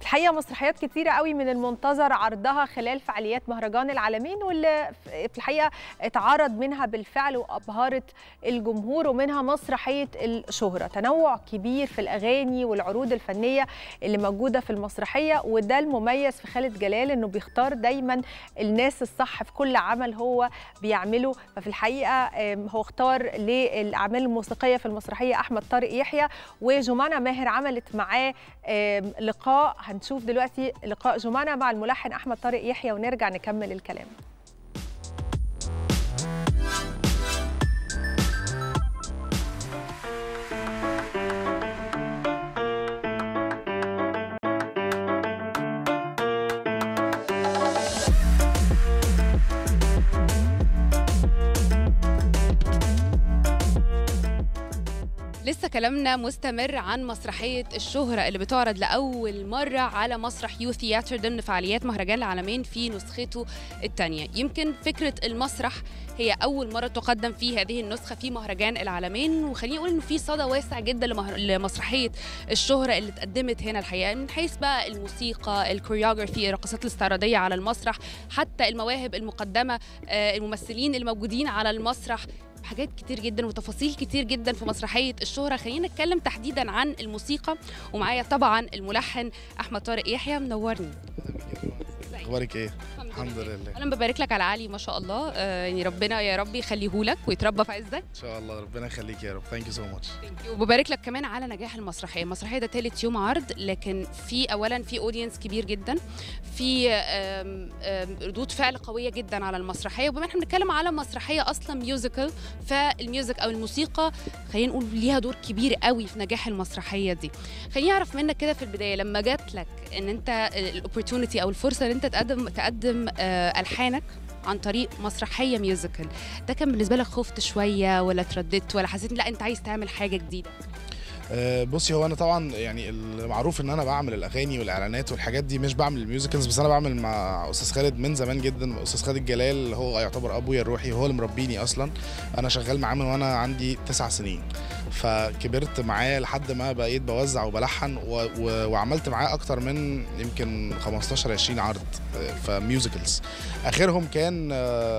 الحقيقه مسرحيات كتيره قوي من المنتظر عرضها خلال فعاليات مهرجان العالمين واللي في الحقيقه اتعرض منها بالفعل وابهرت الجمهور ومنها مسرحيه الشهره تنوع كبير في الاغاني والعروض الفنيه اللي موجوده في المسرحيه وده المميز في خالد جلال انه بيختار دايما الناس الصح في كل عمل هو بيعمله ففي الحقيقه هو اختار للاعمال الموسيقيه في المسرحيه احمد طارق يحيى وجمانة ماهر عملت معاه لقاء هنشوف دلوقتي لقاء جمانة مع الملحن احمد طارق يحيى ونرجع نكمل الكلام لسه كلامنا مستمر عن مسرحية الشهرة اللي بتعرض لأول مرة على مسرح يو ثياتر ضمن فعاليات مهرجان العالمين في نسخته الثانية يمكن فكرة المسرح هي أول مرة تقدم في هذه النسخة في مهرجان العالمين وخليني أقول إنه في صدى واسع جدا لمهر... لمسرحية الشهرة اللي اتقدمت هنا الحقيقة من حيث بقى الموسيقى الكوريوغرافي الرقصات الاستعراضية على المسرح حتى المواهب المقدمة الممثلين الموجودين على المسرح حاجات كتير جدا وتفاصيل كتير جدا في مسرحيه الشهره خلينا نتكلم تحديدا عن الموسيقى ومعايا طبعا الملحن احمد طارق يحيى منورني اخبارك ايه الحمد لله انا ببارك لك على علي ما شاء الله آه يعني ربنا يا رب يخليه لك ويتربى في عزك ان شاء الله ربنا يخليك يا رب ثانك يو سو ماتش وببارك لك كمان على نجاح المسرحيه المسرحيه ده ثالث يوم عرض لكن في اولا في اودينس كبير جدا في آم آم ردود فعل قويه جدا على المسرحيه وبما احنا بنتكلم على مسرحيه اصلا ميوزيكال فالميوزك او الموسيقى خلينا نقول ليها دور كبير قوي في نجاح المسرحيه دي خليني اعرف منك كده في البدايه لما جات لك ان انت الاوبورتونيتي او الفرصه ان انت تقدم تقدم آه الحانك عن طريق مسرحيه ميوزيكال ده كان بالنسبه لك خفت شويه ولا ترددت ولا حسيت لا انت عايز تعمل حاجه جديده بصي هو انا طبعا يعني المعروف ان انا بعمل الاغاني والاعلانات والحاجات دي مش بعمل الميوزيكلز بس انا بعمل مع استاذ خالد من زمان جدا استاذ خالد جلال هو يعتبر ابويا الروحي وهو اللي مربيني اصلا انا شغال معاه من وانا عندي تسع سنين فكبرت معاه لحد ما بقيت بوزع وبلحن و... و... وعملت معاه اكتر من يمكن 15 20 عرض في ميوزيكلز اخرهم كان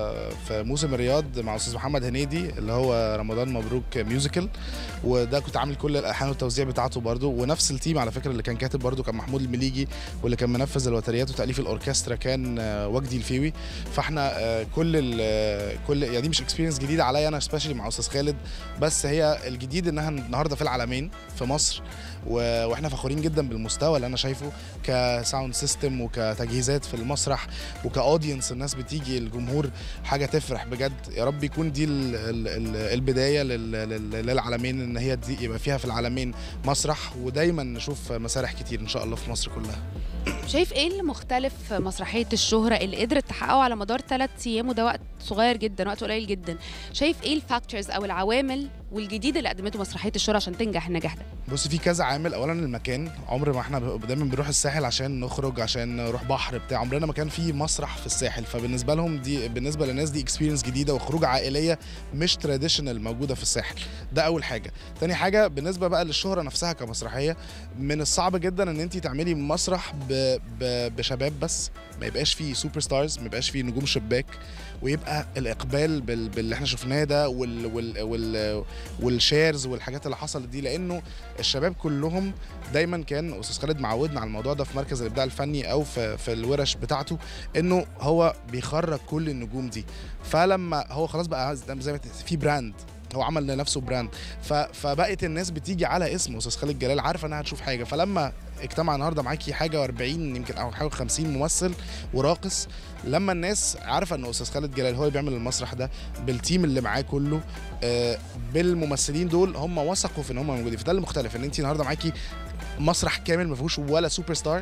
في موسم الرياض مع استاذ محمد هنيدي اللي هو رمضان مبروك ميوزيكال وده كنت عامل كل الالحان والتوزيع بتاعته برده ونفس التيم على فكره اللي كان كاتب برده كان محمود المليجي واللي كان منفذ الوتريات وتاليف الاوركسترا كان وجدي الفيوي فاحنا كل ال... كل يعني دي مش اكسبيرينس جديده عليا انا سبيشالي مع استاذ خالد بس هي الجديد انها النهارده في العالمين في مصر و... واحنا فخورين جدا بالمستوى اللي انا شايفه كساوند سيستم وكتجهيزات في المسرح وكاودينس الناس بتيجي الجمهور حاجه تفرح بجد يا رب يكون دي ال... ال... ال... البدايه لل... لل... للعالمين ان هي دي يبقى فيها في العالمين مسرح ودايما نشوف مسارح كتير ان شاء الله في مصر كلها شايف ايه اللي مختلف في مسرحيه الشهره اللي قدرت تحققه على مدار ثلاث ايام وده وقت صغير جدا وقت قليل جدا شايف ايه الفاكتورز او العوامل والجديد اللي قدمته مسرحيه الشهره عشان تنجح النجاح ده بص في كذا عامل اولا المكان عمر ما احنا دايما بنروح الساحل عشان نخرج عشان نروح بحر بتاع عمرنا ما كان في مسرح في الساحل فبالنسبه لهم دي بالنسبه للناس دي اكسبيرينس جديده وخروج عائليه مش تراديشنال موجوده في الساحل ده اول حاجه تاني حاجه بالنسبه بقى للشهره نفسها كمسرحيه من الصعب جدا ان انت تعملي مسرح ب... ب... بشباب بس ما يبقاش فيه سوبر ستارز ما يبقاش فيه نجوم شباك ويبقى الاقبال بال... باللي احنا شفناه ده وال... وال... وال... والشيرز والحاجات اللي حصلت دي لانه الشباب كلهم دايما كان استاذ خالد معودنا على الموضوع ده في مركز الابداع الفني او في, في الورش بتاعته انه هو بيخرج كل النجوم دي فلما هو خلاص بقى زي ما في براند هو عمل لنفسه براند فبقت الناس بتيجي على اسم استاذ خالد جلال عارفه انها هتشوف حاجه فلما اجتمع النهارده معاكي حاجه و40 يمكن او حاجه 50 ممثل وراقص لما الناس عارفه ان استاذ خالد جلال هو اللي بيعمل المسرح ده بالتيم اللي معاه كله آه بالممثلين دول هم وثقوا في ان هم موجودين فده المختلف ان انت النهارده معاكي مسرح كامل ما فيهوش ولا سوبر ستار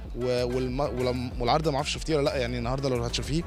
والعرض ما اعرفش شفتيه ولا لا يعني النهارده لو هتشوفيه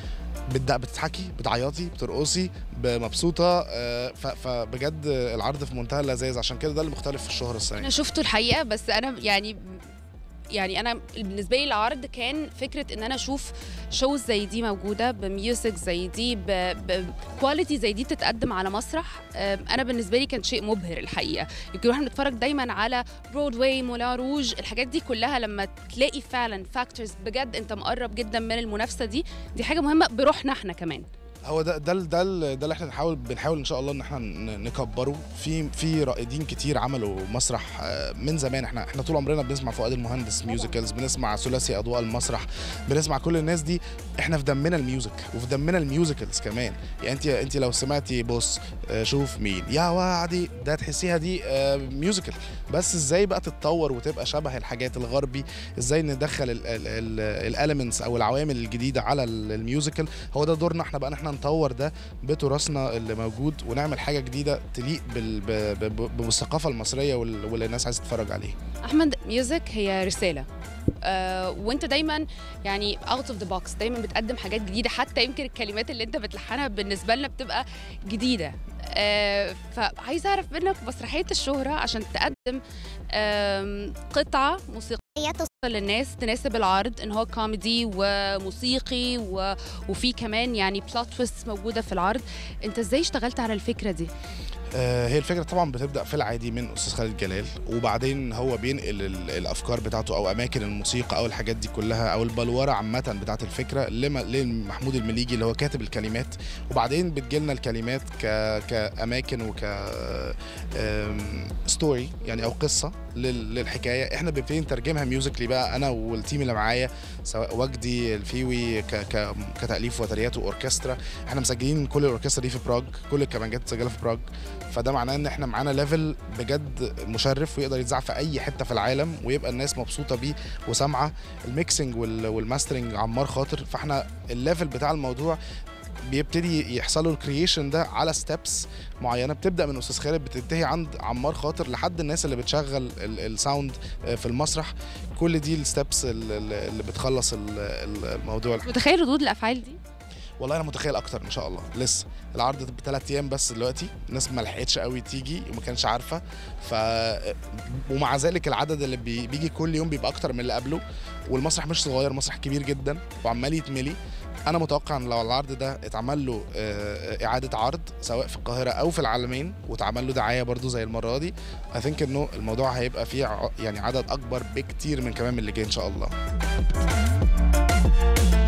بتضحكي بتعيطي بترقصي مبسوطه فبجد العرض في منتهى اللذاذ عشان كده ده اللي مختلف في الشهر السنه انا شفته الحقيقه بس انا يعني يعني انا بالنسبه لي العرض كان فكره ان انا اشوف شوز زي دي موجوده بميوزك زي دي بكواليتي زي دي تتقدم على مسرح آم، انا بالنسبه لي كان شيء مبهر الحقيقه يمكن واحنا بنتفرج دايما على برودواي مولا روج الحاجات دي كلها لما تلاقي فعلا فاكتورز بجد انت مقرب جدا من المنافسه دي دي حاجه مهمه بروحنا احنا كمان هو ده ده ده ده اللي احنا بنحاول بنحاول ان شاء الله ان احنا ن- نكبره في في رائدين كتير عملوا مسرح آه، من زمان احنا احنا طول عمرنا بنسمع فؤاد المهندس ميوزيكالز بنسمع ثلاثي اضواء المسرح بنسمع كل الناس دي احنا في دمنا الميوزك وفي دمنا الميوزيكالز كمان يعني انت انت لو سمعتي بص آه، شوف مين يا وعدي ده تحسيها دي آه، ميوزيكال بس ازاي بقى تتطور وتبقى شبه الحاجات الغربي ازاي ندخل الاليمنتس او العوامل الجديده على ال- الميوزيكال هو ده دورنا احنا بقى ان احنا نطور ده بتراثنا اللي موجود ونعمل حاجه جديده تليق بال- ب- ب- بالثقافه المصريه وال- واللي الناس عايزه تتفرج عليه احمد ميوزك هي رساله آه وانت دايما يعني اوت اوف ذا بوكس دايما بتقدم حاجات جديده حتى يمكن الكلمات اللي انت بتلحنها بالنسبه لنا بتبقى جديده آه فعايزه اعرف منك مسرحيه الشهره عشان تقدم آم، قطعه موسيقيه توصل للناس تناسب العرض ان هو كوميدي وموسيقي و... وفي كمان يعني بلوت تويست موجوده في العرض انت ازاي اشتغلت على الفكره دي آه، هي الفكره طبعا بتبدا في العادي من استاذ خالد جلال وبعدين هو بينقل ال- الافكار بتاعته او اماكن الموسيقى او الحاجات دي كلها او البلوره عامه بتاعت الفكره لما لمحمود المليجي اللي هو كاتب الكلمات وبعدين بتجيلنا الكلمات ك كاماكن وك آم، ستوري يعني او قصه لل- للحكايه احنا بنبتدي نترجمها ميوزيكلي بقى انا والتيم اللي معايا سواء وجدي الفيوي ك ك كتاليف وتريات واوركسترا احنا مسجلين كل الاوركسترا دي في براغ كل الكمانجات مسجله في براغ فده معناه ان احنا معانا ليفل بجد مشرف ويقدر يتذاع في اي حته في العالم ويبقى الناس مبسوطه بيه وسامعه الميكسنج وال- والماسترنج عمار خاطر فاحنا الليفل بتاع الموضوع بيبتدي يحصل له الكرييشن ده على ستبس معينه بتبدا من استاذ خالد بتنتهي عند عمار خاطر لحد الناس اللي بتشغل ال- الساوند في المسرح كل دي الستبس اللي بتخلص ال- ال- الموضوع متخيل ردود الافعال دي والله انا متخيل اكتر ان شاء الله لسه العرض بثلاث ايام بس دلوقتي الناس ما لحقتش قوي تيجي وما كانش عارفه ف ومع ذلك العدد اللي بي... بيجي كل يوم بيبقى اكتر من اللي قبله والمسرح مش صغير مسرح كبير جدا وعمال يتملي انا متوقع ان لو العرض ده اتعمل له آه، اعاده عرض سواء في القاهره او في العالمين واتعمل له دعايه برضو زي المره دي اي ثينك انه الموضوع هيبقى فيه ع- يعني عدد اكبر بكتير من كمان من اللي جاي ان شاء الله